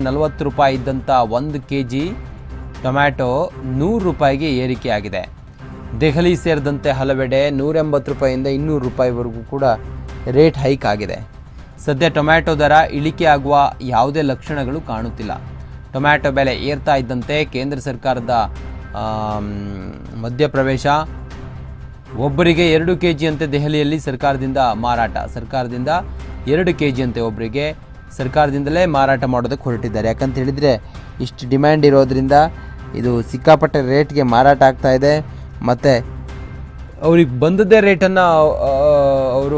ನಲವತ್ತು ರೂಪಾಯಿ ಇದ್ದಂಥ ಒಂದು ಕೆ ಜಿ ಟೊಮ್ಯಾಟೊ ನೂರು ರೂಪಾಯಿಗೆ ಏರಿಕೆಯಾಗಿದೆ ದೆಹಲಿ ಸೇರಿದಂತೆ ಹಲವೆಡೆ ನೂರ ಎಂಬತ್ತು ರೂಪಾಯಿಯಿಂದ ಇನ್ನೂರು ರೂಪಾಯಿವರೆಗೂ ಕೂಡ ರೇಟ್ ಹೈಕ್ ಆಗಿದೆ ಸದ್ಯ ಟೊಮ್ಯಾಟೊ ದರ ಇಳಿಕೆ ಆಗುವ ಯಾವುದೇ ಲಕ್ಷಣಗಳು ಕಾಣುತ್ತಿಲ್ಲ ಟೊಮ್ಯಾಟೊ ಬೆಲೆ ಏರ್ತಾ ಇದ್ದಂತೆ ಕೇಂದ್ರ ಸರ್ಕಾರದ ಆಮ್, ಮಧ್ಯಪ್ರವೇಶ ಒಬ್ಬರಿಗೆ ಎರಡು ಕೆ ಜಿಯಂತೆ ದೆಹಲಿಯಲ್ಲಿ ಸರ್ಕಾರದಿಂದ ಮಾರಾಟ ಸರ್ಕಾರದಿಂದ ಎರಡು ಕೆ ಜಿಯಂತೆ ಒಬ್ಬರಿಗೆ ಸರ್ಕಾರದಿಂದಲೇ ಮಾರಾಟ ಮಾಡೋದಕ್ಕೆ ಹೊರಟಿದ್ದಾರೆ ಯಾಕಂತ ಹೇಳಿದರೆ ಇಷ್ಟು ಡಿಮ್ಯಾಂಡ್ ಇರೋದ್ರಿಂದ ಇದು ಸಿಕ್ಕಾಪಟ್ಟೆ ರೇಟ್ಗೆ ಮಾರಾಟ ಆಗ್ತಾ ಇದೆ ಮತ್ತು ಅವ್ರಿಗೆ ಬಂದದ್ದೇ ರೇಟನ್ನು ಅವರು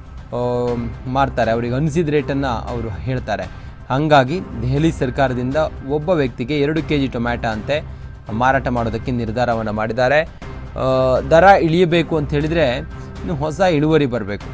ಮಾರ್ತಾರೆ ಅವ್ರಿಗೆ ಅನಿಸಿದ ರೇಟನ್ನು ಅವರು ಹೇಳ್ತಾರೆ ಹಾಗಾಗಿ ದೆಹಲಿ ಸರ್ಕಾರದಿಂದ ಒಬ್ಬ ವ್ಯಕ್ತಿಗೆ ಎರಡು ಕೆ ಜಿ ಟೊಮ್ಯಾಟೊ ಅಂತೆ ಮಾರಾಟ ಮಾಡೋದಕ್ಕೆ ನಿರ್ಧಾರವನ್ನು ಮಾಡಿದ್ದಾರೆ ಆ, ದರ ಇಳಿಯಬೇಕು ಅಂತ ಹೇಳಿದರೆ ಇನ್ನು ಹೊಸ ಇಳುವರಿ ಬರಬೇಕು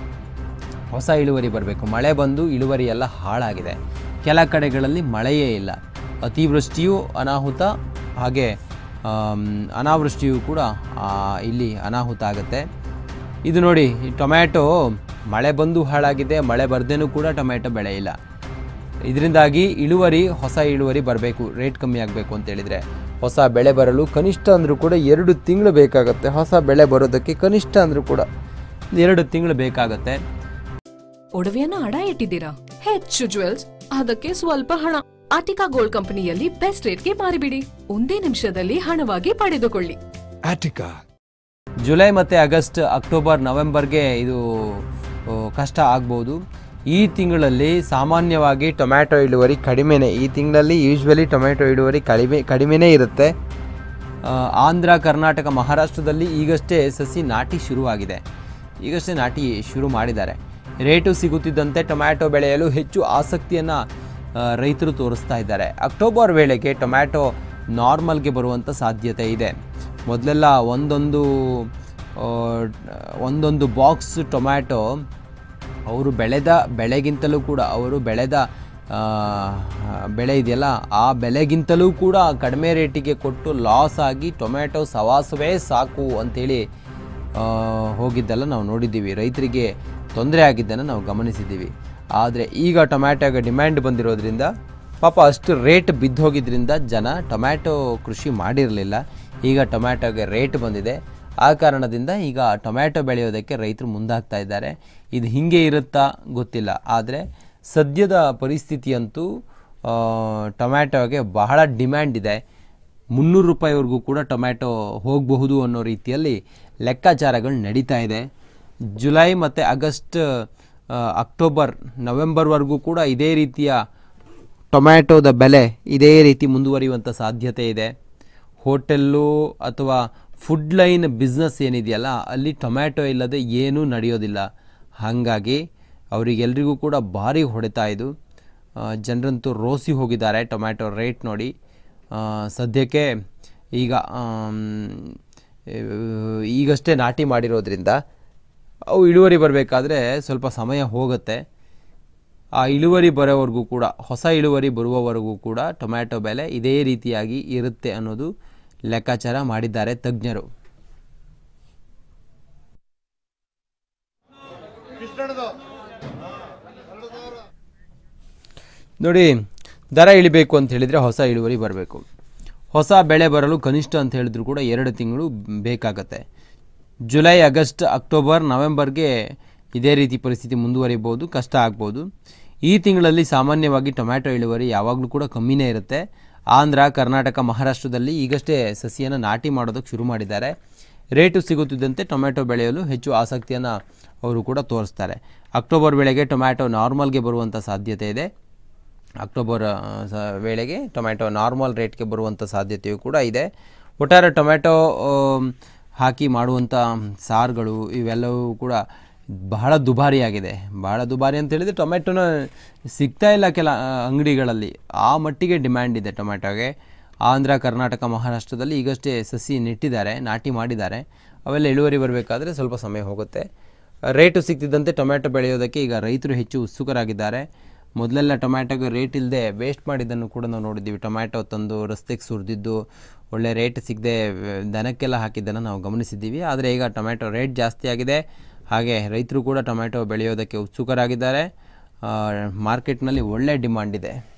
ಹೊಸ ಇಳುವರಿ ಬರಬೇಕು ಮಳೆ ಬಂದು ಇಳುವರಿ ಎಲ್ಲ ಹಾಳಾಗಿದೆ ಕೆಲ ಕಡೆಗಳಲ್ಲಿ ಮಳೆಯೇ ಇಲ್ಲ ಅತಿವೃಷ್ಟಿಯು ಅನಾಹುತ ಹಾಗೆ ಆಮ್, ಅನಾವೃಷ್ಟಿಯು ಕೂಡ ಆ, ಇಲ್ಲಿ ಅನಾಹುತ ಆಗುತ್ತೆ ಇದು ನೋಡಿ ಈ ಟೊಮ್ಯಾಟೊ ಮಳೆ ಬಂದು ಹಾಳಾಗಿದೆ ಮಳೆ ಬರ್ದೇನೂ ಕೂಡ ಟೊಮ್ಯಾಟೊ ಬೆಳೆ ಇಲ್ಲ ಇದರಿಂದಾಗಿ ಇಳುವರಿ ಹೊಸ ಇಳುವರಿ ಬರಬೇಕು ರೇಟ್ ಕಮ್ಮಿ ಆಗಬೇಕು ಅಂತ ಹೇಳಿದರೆ ಹೊಸ ಬೆಳೆ ಬರಲು ಕನಿಷ್ಠ ಅಂದರೂ ಕೂಡ ಎರಡು ತಿಂಗಳು ಬೇಕಾಗುತ್ತೆ ಹೊಸ ಬೆಳೆ ಬರೋದಕ್ಕೆ ಕನಿಷ್ಠ ಅಂದರೂ ಕೂಡ ಎರಡು ತಿಂಗಳು ಬೇಕಾಗುತ್ತೆ ಒಡವೆಯನ್ನ ಅಡ ಇಟ್ಟಿದ್ದೀರಾ ಹೆಚ್ಚು ಜುವೆಲ್ಸ್ ಅದಕ್ಕೆ ಸ್ವಲ್ಪ ಹಣ ಆಟಿಕಾ ಗೋಲ್ಡ್ ಕಂಪನಿಯಲ್ಲಿ ಬೆಸ್ಟ್ ರೇಟ್ಗೆ ಮಾರಿಬಿಡಿ ಒಂದೇ ನಿಮಿಷದಲ್ಲಿ ಹಣವಾಗಿ ಪಡೆದುಕೊಳ್ಳಿ Attica. ಜುಲೈ ಮತ್ತು ಆಗಸ್ಟ್ ಅಕ್ಟೋಬರ್ ನವೆಂಬರ್ಗೆ ಇದು ಆ, ಕಷ್ಟ ಆಗ್ಬೋದು ಈ ತಿಂಗಳಲ್ಲಿ ಸಾಮಾನ್ಯವಾಗಿ ಟೊಮ್ಯಾಟೊ ಇಳುವರಿ ಕಡಿಮೆನೇ ಈ ತಿಂಗಳಲ್ಲಿ ಯೂಶ್ವಲಿ ಟೊಮ್ಯಾಟೊ ಇಳುವರಿ ಕಡಿಮೆ ಕಡಿಮೆನೇ ಇರುತ್ತೆ ಆ, ಆಂಧ್ರ ಕರ್ನಾಟಕ ಮಹಾರಾಷ್ಟ್ರದಲ್ಲಿ ಈಗಷ್ಟೇ ಸಸಿ ನಾಟಿ ಶುರುವಾಗಿದೆ ಈಗಷ್ಟೇ ನಾಟಿ ಶುರು ಮಾಡಿದ್ದಾರೆ ರೇಟು ಸಿಗುತ್ತಿದ್ದಂತೆ ಟೊಮ್ಯಾಟೊ ಬೆಳೆಯಲು ಹೆಚ್ಚು ಆಸಕ್ತಿಯನ್ನು ರೈತರು ತೋರಿಸ್ತಾ ಇದ್ದಾರೆ ಅಕ್ಟೋಬರ್ ವೇಳೆಗೆ ಟೊಮ್ಯಾಟೊ ನಾರ್ಮಲ್ಗೆ ಬರುವಂಥ ಸಾಧ್ಯತೆ ಇದೆ ಮೊದಲೆಲ್ಲ ಒಂದೊಂದು ಆ, ಒಂದೊಂದು ಬಾಕ್ಸ್ ಟೊಮ್ಯಾಟೊ ಅವರು ಬೆಳೆದ ಬೆಳೆಗಿಂತಲೂ ಕೂಡ ಅವರು ಬೆಳೆದ ಆ, ಬೆಳೆ ಇದೆಯಲ್ಲ ಆ ಬೆಲೆಗಿಂತಲೂ ಕೂಡ ಕಡಿಮೆ ರೇಟಿಗೆ ಕೊಟ್ಟು ಲಾಸ್ ಆಗಿ ಟೊಮ್ಯಾಟೊ ಸವಾಸವೇ ಸಾಕು ಅಂಥೇಳಿ ಆ, ಹೋಗಿದ್ದೆಲ್ಲ ನಾವು ನೋಡಿದ್ದೀವಿ ರೈತರಿಗೆ ತೊಂದರೆ ಆಗಿದ್ದನ್ನು ನಾವು ಗಮನಿಸಿದ್ದೀವಿ ಆದರೆ ಈಗ ಟೊಮ್ಯಾಟೊಗೆ ಡಿಮ್ಯಾಂಡ್ ಬಂದಿರೋದ್ರಿಂದ ಪಾಪ ಅಷ್ಟು ರೇಟ್ ಬಿದ್ದೋಗಿದ್ರಿಂದ ಜನ ಟೊಮ್ಯಾಟೊ ಕೃಷಿ ಮಾಡಿರಲಿಲ್ಲ ಈಗ ಟೊಮ್ಯಾಟೊಗೆ ರೇಟ್ ಬಂದಿದೆ ಆ ಕಾರಣದಿಂದ ಈಗ ಟೊಮ್ಯಾಟೊ ಬೆಳೆಯೋದಕ್ಕೆ ರೈತರು ಮುಂದಾಗ್ತಾ ಇದ್ದಾರೆ ಇದು ಹೀಗೆ ಇರುತ್ತಾ ಗೊತ್ತಿಲ್ಲ ಆದರೆ ಸದ್ಯದ ಪರಿಸ್ಥಿತಿಯಂತೂ ಆ, ಟೊಮ್ಯಾಟೊಗೆ ಬಹಳ ಡಿಮ್ಯಾಂಡ್ ಇದೆ ಮುನ್ನೂರು ರೂಪಾಯಿವರೆಗೂ ಕೂಡ ಟೊಮ್ಯಾಟೊ ಹೋಗಬಹುದು ಅನ್ನೋ ರೀತಿಯಲ್ಲಿ ಲೆಕ್ಕಾಚಾರಗಳು ನಡೀತಾ ಇದೆ ಜುಲೈ ಮತ್ತು ಆಗಸ್ಟ್ ಆ, ಅಕ್ಟೋಬರ್ ನವೆಂಬರ್ವರೆಗೂ ಕೂಡ ಇದೇ ರೀತಿಯ ಟೊಮ್ಯಾಟೊದ ಬೆಲೆ ಇದೇ ರೀತಿ ಮುಂದುವರಿಯುವಂಥ ಸಾಧ್ಯತೆ ಇದೆ ಹೋಟೆಲ್ಲು ಅಥವಾ ಫುಡ್ ಲೈನ್ ಬಿಸ್ನೆಸ್ ಏನಿದೆಯಲ್ಲ ಅಲ್ಲಿ ಟೊಮ್ಯಾಟೊ ಇಲ್ಲದೆ ಏನೂ ನಡೆಯೋದಿಲ್ಲ ಹಾಗಾಗಿ ಅವರಿಗೆಲ್ರಿಗೂ ಕೂಡ ಭಾರಿ ಹೊಡೆತ ಇದು ಆ, ಜನರಂತೂ ರೋಸಿ ಹೋಗಿದ್ದಾರೆ ಟೊಮ್ಯಾಟೊ ರೇಟ್ ನೋಡಿ ಆ, ಸದ್ಯಕ್ಕೆ ಈಗ ಆಮ್, ಆ, ಈಗಷ್ಟೇ ನಾಟಿ ಮಾಡಿರೋದ್ರಿಂದ ಅವು ಇಳುವರಿ ಬರಬೇಕಾದ್ರೆ ಸ್ವಲ್ಪ ಸಮಯ ಹೋಗುತ್ತೆ ಆ ಇಳುವರಿ ಬರೋವರೆಗೂ ಕೂಡ ಹೊಸ ಇಳುವರಿ ಬರುವವರೆಗೂ ಕೂಡ ಟೊಮ್ಯಾಟೊ ಬೆಲೆ ಇದೇ ರೀತಿಯಾಗಿ ಇರುತ್ತೆ ಅನ್ನೋದು ಲೆಕ್ಕಾಚಾರ ಮಾಡಿದ್ದಾರೆ ತಜ್ಞರು ನೋಡಿ ದರ ಇಳಿಬೇಕು ಅಂತ ಹೇಳಿದರೆ ಹೊಸ ಇಳುವರಿ ಬರಬೇಕು ಹೊಸ ಬೆಳೆ ಬರಲು ಕನಿಷ್ಠ ಅಂತ ಹೇಳಿದ್ರು ಕೂಡ ಎರಡು ತಿಂಗಳು ಬೇಕಾಗತ್ತೆ ಜುಲೈ ಆಗಸ್ಟ್ ಅಕ್ಟೋಬರ್ ನವೆಂಬರ್ಗೆ ಇದೇ ರೀತಿ ಪರಿಸ್ಥಿತಿ ಮುಂದುವರಿಬೋದು ಕಷ್ಟ ಆಗ್ಬೋದು ಈ ತಿಂಗಳಲ್ಲಿ ಸಾಮಾನ್ಯವಾಗಿ ಟೊಮ್ಯಾಟೊ ಇಳುವರಿ ಯಾವಾಗಲೂ ಕೂಡ ಕಮ್ಮಿನೇ ಇರುತ್ತೆ ಆಂಧ್ರ ಕರ್ನಾಟಕ ಮಹಾರಾಷ್ಟ್ರದಲ್ಲಿ ಈಗಷ್ಟೇ ಸಸಿಯನ್ನು ನಾಟಿ ಮಾಡೋದಕ್ಕೆ ಶುರು ಮಾಡಿದ್ದಾರೆ ರೇಟು ಸಿಗುತ್ತಿದ್ದಂತೆ ಟೊಮ್ಯಾಟೊ ಬೆಳೆಯಲು ಹೆಚ್ಚು ಆಸಕ್ತಿಯನ್ನು ಅವರು ಕೂಡ ತೋರಿಸ್ತಾರೆ ಅಕ್ಟೋಬರ್ ವೇಳೆಗೆ ಟೊಮ್ಯಾಟೊ ನಾರ್ಮಲ್ಗೆ ಬರುವಂಥ ಸಾಧ್ಯತೆ ಇದೆ ಅಕ್ಟೋಬರ್ ಆ, ಸ- ವೇಳೆಗೆ ಟೊಮ್ಯಾಟೊ ನಾರ್ಮಲ್ ರೇಟ್ಗೆ ಬರುವಂಥ ಸಾಧ್ಯತೆಯೂ ಕೂಡ ಇದೆ ಒಟ್ಟಾರೆ ಟೊಮ್ಯಾಟೊ ಆಮ್, ಹಾಕಿ ಮಾಡುವಂಥ ಸಾರುಗಳು ಇವೆಲ್ಲವೂ ಕೂಡ ಬಹಳ ದುಬಾರಿಯಾಗಿದೆ ಬಹಳ ದುಬಾರಿ ಅಂತ ಹೇಳಿದರೆ ಟೊಮೆಟೊನ ಸಿಗ್ತಾ ಇಲ್ಲ ಕೆಲ ಆ, ಅಂಗಡಿಗಳಲ್ಲಿ ಆ ಮಟ್ಟಿಗೆ ಡಿಮ್ಯಾಂಡ್ ಇದೆ ಟೊಮೆಟೊಗೆ ಆಂಧ್ರ ಕರ್ನಾಟಕ ಮಹಾರಾಷ್ಟ್ರದಲ್ಲಿ ಈಗಷ್ಟೇ ಸಸಿ ನೆಟ್ಟಿದ್ದಾರೆ ನಾಟಿ ಮಾಡಿದ್ದಾರೆ ಅವೆಲ್ಲ ಇಳುವರಿ ಬರಬೇಕಾದ್ರೆ ಸ್ವಲ್ಪ ಸಮಯ ಹೋಗುತ್ತೆ ರೇಟು ಸಿಗ್ತಿದ್ದಂತೆ ಟೊಮ್ಯಾಟೊ ಬೆಳೆಯೋದಕ್ಕೆ ಈಗ ರೈತರು ಹೆಚ್ಚು ಉತ್ಸುಕರಾಗಿದ್ದಾರೆ ಮೊದಲೆಲ್ಲ ಟೊಮ್ಯಾಟೊಗೆ ರೇಟ್ ಇಲ್ಲದೆ ವೇಸ್ಟ್ ಮಾಡಿದ್ದನ್ನು ಕೂಡ ನಾವು ನೋಡಿದ್ದೀವಿ ಟೊಮ್ಯಾಟೊ ತಂದು ರಸ್ತೆಗೆ ಸುರಿದಿದ್ದು ಒಳ್ಳೆ ರೇಟ್ ಸಿಗದೆ ದನಕ್ಕೆಲ್ಲ ಹಾಕಿದ್ದನ್ನು ನಾವು ಗಮನಿಸಿದ್ದೀವಿ ಆದರೆ ಈಗ ಟೊಮ್ಯಾಟೊ ರೇಟ್ ಜಾಸ್ತಿ ಆಗಿದೆ ಹಾಗೆ ರೈತರು ಕೂಡ ಟೊಮ್ಯಾಟೊ ಬೆಳೆಯೋದಕ್ಕೆ ಉತ್ಸುಕರಾಗಿದ್ದಾರೆ ಮಾರ್ಕೆಟ್ನಲ್ಲಿ ಒಳ್ಳೆ ಡಿಮಾಂಡ್ ಇದೆ